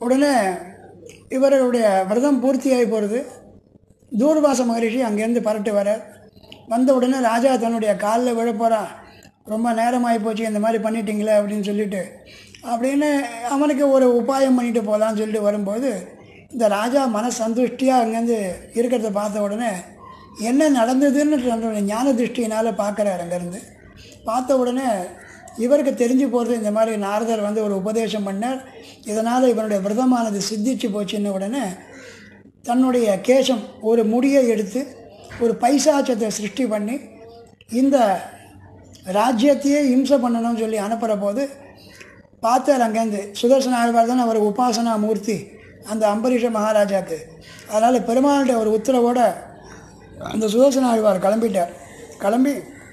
உடனே இவர்களுடைய விரதம் பூர்த்தியாகி போகிறது தூர்வாச மகரிஷி அங்கேருந்து பரட்டு வர வந்த உடனே ராஜா தன்னுடைய காலில் விழ போகிறான் ரொம்ப நேரமாகி போச்சு இந்த மாதிரி பண்ணிட்டீங்களே அப்படின்னு சொல்லிட்டு அப்படின்னு அவனுக்கு ஒரு உபாயம் பண்ணிட்டு போகலான்னு சொல்லிட்டு வரும்போது இந்த ராஜா மன சந்துஷ்டியாக அங்கேருந்து இருக்கிறத பார்த்த உடனே என்ன நடந்ததுன்னு தன்னுடைய ஞான திருஷ்டியினால் பார்க்குறாரு அங்கேருந்து பார்த்த உடனே இவருக்கு தெரிஞ்சு போகிறது இந்த மாதிரி நாரதர் வந்து ஒரு உபதேசம் பண்ணார் இதனால் இவனுடைய விரதமானது சித்திச்சு போச்சுன்னு உடனே தன்னுடைய கேசம் ஒரு முடியை எடுத்து ஒரு பைசாச்சத்தை சிருஷ்டி பண்ணி இந்த ராஜ்யத்தையே இம்சை பண்ணணும்னு சொல்லி அனுப்புகிற போது பார்த்தார் அங்கேருந்து சுதர்சன ஆழ்வார் தான் அவர் உபாசனா மூர்த்தி அந்த அம்பரீஷ மகாராஜாக்கு அதனால் பெருமாளுடைய ஒரு உத்தரவோட அந்த சுதர்சன ஆழ்வார் கிளம்பிட்டார் கிளம்பி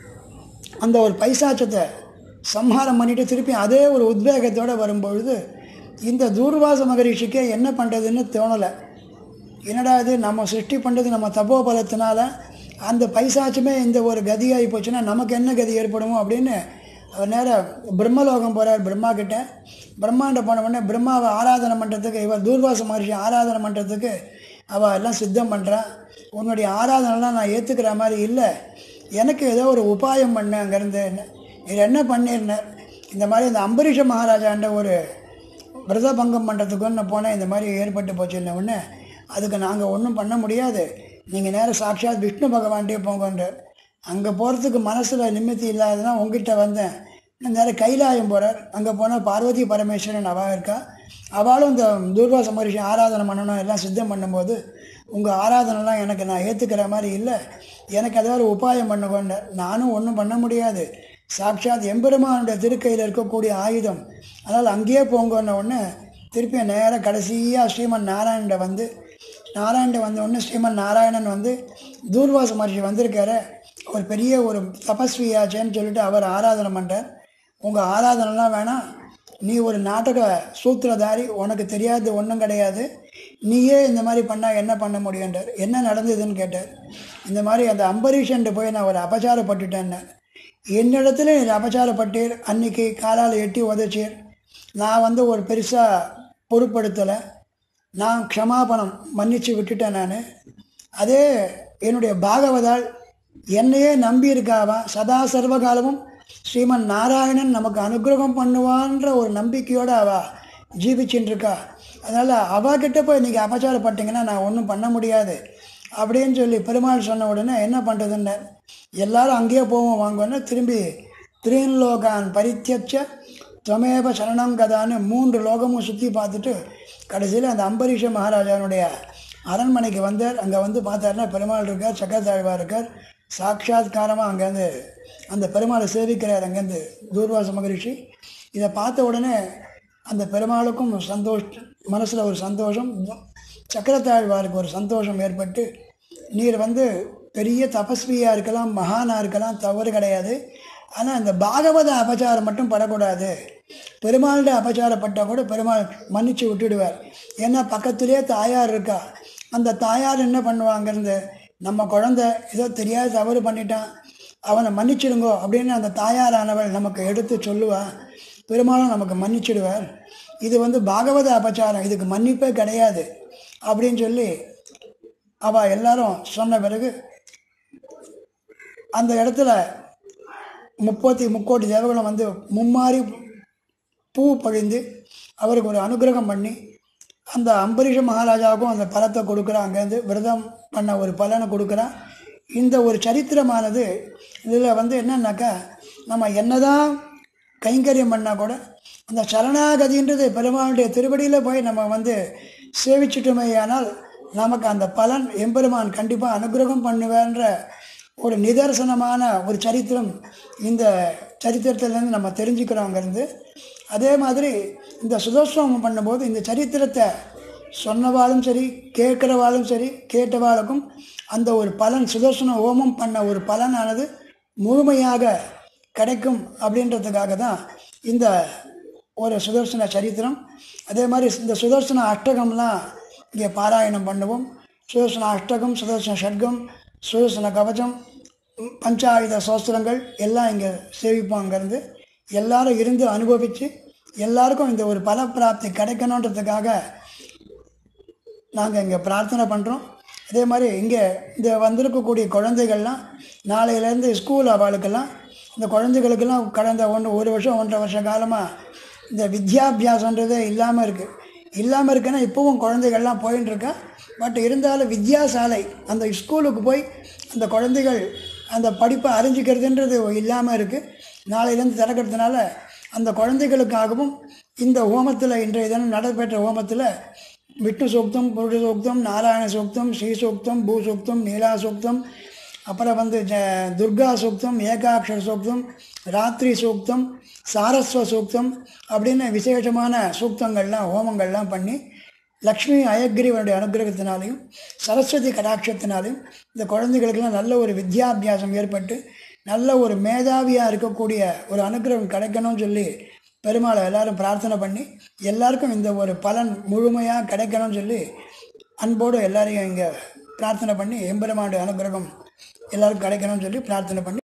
அந்த ஒரு பைசாச்சத்தை சம்ஹாரம் பண்ணிட்டு திருப்பி அதே ஒரு உத்வேகத்தோடு வரும்பொழுது இந்த தூர்வாச மகரிஷிக்கு என்ன பண்ணுறதுன்னு தோணலை என்னடா இது நம்ம சிருஷ்டி பண்ணுறது நம்ம தப்போ பலத்தினால அந்த பைசாச்சுமே இந்த ஒரு கதி ஆகி போச்சுன்னா நமக்கு என்ன கதி ஏற்படுமோ அப்படின்னு அவர் நேராக பிரம்மலோகம் போகிறார் பிரம்மா கிட்ட பிரம்மாண்ட போன உடனே பிரம்மாவை ஆராதனை பண்ணுறதுக்கு இவர் தூர்வாச மகர்ஷி ஆராதனை பண்ணுறதுக்கு அவள் எல்லாம் சித்தம் பண்ணுறா உன்னுடைய ஆராதனைலாம் நான் ஏற்றுக்கிற மாதிரி இல்லை எனக்கு ஏதோ ஒரு உபாயம் பண்ணு அங்கேருந்து இது என்ன பண்ணிருந்தேன் இந்த மாதிரி இந்த அம்பரீஷ மகாராஜாண்ட ஒரு விரத பங்கம் பண்ணுறதுக்குன்னு நான் போனேன் இந்த மாதிரி ஏற்பட்டு போச்சுன்ன உடனே அதுக்கு நாங்கள் ஒன்றும் பண்ண முடியாது நீங்கள் நேரம் சாட்சாத் விஷ்ணு பகவான்டே போங்கன்றார் அங்கே போகிறதுக்கு மனசில் நிம்மதி இல்லாததான் உங்ககிட்ட வந்தேன் நான் நேரம் கைலாயம் போகிறார் அங்கே போனால் பார்வதி பரமேஸ்வரன் அவள் இருக்கா அவளும் இந்த துர்வாச மகரிஷி ஆராதனை பண்ணணும் எல்லாம் சித்தம் பண்ணும்போது உங்கள் ஆராதனைலாம் எனக்கு நான் ஏற்றுக்கிற மாதிரி இல்லை எனக்கு ஏதாவது ஒரு உபாயம் பண்ணுகொண்ட நானும் ஒன்றும் பண்ண முடியாது சாட்சாத் எம்பெருமானுடைய திருக்கையில் இருக்கக்கூடிய ஆயுதம் அதனால் அங்கேயே போங்கன்ன உடனே திருப்பி நேராக கடைசியாக ஸ்ரீமன் நாராயண்ட வந்து நாராயண்ட வந்த உடனே ஸ்ரீமன் நாராயணன் வந்து தூர்வாச மகர்ஷி வந்திருக்காரு ஒரு பெரிய ஒரு தபஸ்வியாச்சேன்னு சொல்லிட்டு அவர் ஆராதனை பண்ணுறார் உங்கள் ஆராதனைலாம் வேணாம் நீ ஒரு நாடக சூத்திரதாரி உனக்கு தெரியாது ஒன்றும் கிடையாது நீயே இந்த மாதிரி பண்ணால் என்ன பண்ண முடியுன்றார் என்ன நடந்ததுன்னு கேட்டார் இந்த மாதிரி அந்த அம்பரீஷன்ட்டு போய் நான் ஒரு அபச்சாரப்பட்டுட்டேன்னு என்னிடத்துல நீ அபச்சாரப்பட்டீர் அன்னைக்கு காலால் எட்டி உதச்சீர் நான் வந்து ஒரு பெருசாக பொருட்படுத்தலை நான் க்ஷமாபணம் மன்னிச்சு விட்டுட்டேன் நான் அதே என்னுடைய பாகவதால் என்னையே நம்பி இருக்காவா சதா சர்வகாலமும் ஸ்ரீமன் நாராயணன் நமக்கு அனுகிரகம் பண்ணுவான்ற ஒரு நம்பிக்கையோடு அவ ஜீவிச்சுட்டு இருக்கா அதனால் அவகிட்ட போய் நீங்கள் அபச்சாரப்பட்டீங்கன்னா நான் ஒன்றும் பண்ண முடியாது அப்படின்னு சொல்லி பெருமாள் சொன்ன உடனே என்ன பண்ணுறதுன்னு எல்லாரும் அங்கேயே போவோம் வாங்கன்னு திரும்பி திரீன்லோகான் பரித்தியச்ச துவமேவ சரணம் கதான்னு மூன்று லோகமும் சுற்றி பார்த்துட்டு கடைசியில் அந்த அம்பரீஷ மகாராஜாவுடைய அரண்மனைக்கு வந்தார் அங்கே வந்து பார்த்தாருன்னா பெருமாள் இருக்கார் சக்கரத்தாழ்வா இருக்கார் சாட்சாத்காரமாக அங்கேருந்து அந்த பெருமாளை சேவிக்கிறார் அங்கேருந்து தூர்வாச மகரிஷி இதை பார்த்த உடனே அந்த பெருமாளுக்கும் சந்தோஷ மனசில் ஒரு சந்தோஷம் சக்கரத்தாழ்வாருக்கு ஒரு சந்தோஷம் ஏற்பட்டு நீர் வந்து பெரிய தபஸ்வியாக இருக்கலாம் மகானாக இருக்கலாம் தவறு கிடையாது ஆனால் இந்த பாகவத அபச்சாரம் மட்டும் படக்கூடாது பெருமாள்கிட்ட அபச்சாரப்பட்டால் கூட பெருமாள் மன்னிச்சு விட்டுடுவார் ஏன்னா பக்கத்துலேயே தாயார் இருக்கா அந்த தாயார் என்ன பண்ணுவாங்கிறது நம்ம குழந்தை ஏதோ தெரியாத தவறு பண்ணிட்டான் அவனை மன்னிச்சிடுங்கோ அப்படின்னு அந்த தாயாரானவள் நமக்கு எடுத்து சொல்லுவா பெருமாளும் நமக்கு மன்னிச்சிடுவார் இது வந்து பாகவத அபச்சாரம் இதுக்கு மன்னிப்பே கிடையாது அப்படின்னு சொல்லி அவள் எல்லாரும் சொன்ன பிறகு அந்த இடத்துல முப்பத்தி முக்கோடி தேவர்களும் வந்து மும்மாறி பூ பொழிந்து அவருக்கு ஒரு அனுகிரகம் பண்ணி அந்த அம்பரீஷ மகாராஜாவுக்கும் அந்த பலத்தை கொடுக்குறான் அங்கேருந்து விரதம் பண்ண ஒரு பலனை கொடுக்குறான் இந்த ஒரு சரித்திரமானது இதில் வந்து என்னன்னாக்கா நம்ம என்னதான் கைங்கரியம் பண்ணால் கூட அந்த சரணாகதின்றது பெருமாளுடைய திருவடியில் போய் நம்ம வந்து சேவிச்சிட்டோமேயானால் நமக்கு அந்த பலன் எம்பெருமான் கண்டிப்பாக அனுகிரகம் பண்ணுவேன்ற ஒரு நிதர்சனமான ஒரு சரித்திரம் இந்த சரித்திரத்திலேருந்து நம்ம தெரிஞ்சுக்கிறோம் அங்கேருந்து அதே மாதிரி இந்த சுதர்சனம் பண்ணும்போது இந்த சரித்திரத்தை சொன்னவாளும் சரி கேட்குறவாளும் சரி கேட்டவாளுக்கும் அந்த ஒரு பலன் சுதர்சன ஹோமம் பண்ண ஒரு பலனானது முழுமையாக கிடைக்கும் அப்படின்றதுக்காக தான் இந்த ஒரு சுதர்சன சரித்திரம் அதே மாதிரி இந்த சுதர்சன அஷ்டகம்லாம் இங்கே பாராயணம் பண்ணுவோம் சுதர்சன அஷ்டகம் சுதர்சன ஷட்கம் சுதர்சன கவச்சம் பஞ்சாயுத சோஸ்திரங்கள் எல்லாம் இங்கே சேவிப்போம் அங்கேருந்து எல்லாரும் இருந்து அனுபவித்து எல்லாருக்கும் இந்த ஒரு பலப்பிராப்தி கிடைக்கணுன்றதுக்காக நாங்கள் இங்கே பிரார்த்தனை பண்ணுறோம் அதே மாதிரி இங்கே இந்த வந்திருக்கக்கூடிய குழந்தைகள்லாம் நாளையிலேருந்து ஸ்கூல் அவளுக்கெல்லாம் இந்த குழந்தைகளுக்கெல்லாம் கடந்த ஒன்று ஒரு வருஷம் ஒன்றரை வருஷ காலமாக இந்த வித்யாபியாசன்றதே இல்லாமல் இருக்குது இல்லாமல் இருக்குன்னா இப்போவும் குழந்தைகள்லாம் போயின்னு இருக்கா பட் இருந்தாலும் வித்யாசாலை அந்த ஸ்கூலுக்கு போய் அந்த குழந்தைகள் அந்த படிப்பை அறிஞ்சிக்கிறதுன்றது இல்லாமல் இருக்குது நாளையிலேருந்து திறக்கிறதுனால அந்த குழந்தைகளுக்காகவும் இந்த ஹோமத்தில் இன்றைய தினம் நடைபெற்ற ஹோமத்தில் விஷ்ணு சூக்தம் புருஷ சூக்தம் நாராயண சூக்தம் ஸ்ரீ சூக்தம் பூ சூக்தம் நீலா சூக்தம் அப்புறம் வந்து ஜ- துர்கா சூக்தம் ஏகாட்சர சூக்தம் ராத்திரி சூக்தம் சாரஸ்வ சூக்தம் அப்படின்னு விசேஷமான சூக்தங்கள்லாம் ஹோமங்கள்லாம் பண்ணி லக்ஷ்மி அயக்ரீவனுடைய அனுகிரகத்தினாலையும் சரஸ்வதி கடாட்சத்தினாலையும் இந்த குழந்தைகளுக்கெல்லாம் நல்ல ஒரு வித்யாபியாசம் ஏற்பட்டு நல்ல ஒரு மேதாவியாக இருக்கக்கூடிய ஒரு அனுகிரகம் கிடைக்கணும்னு சொல்லி பெருமாளை எல்லாரும் பிரார்த்தனை பண்ணி எல்லாருக்கும் இந்த ஒரு பலன் முழுமையாக கிடைக்கணும்னு சொல்லி அன்போடு எல்லாரையும் இங்கே பிரார்த்தனை பண்ணி எம்பெருமானுடைய அனுகிரகம் எல்லாருக்கும் கிடைக்கணும்னு சொல்லி பிரார்த்தனை பண்ணி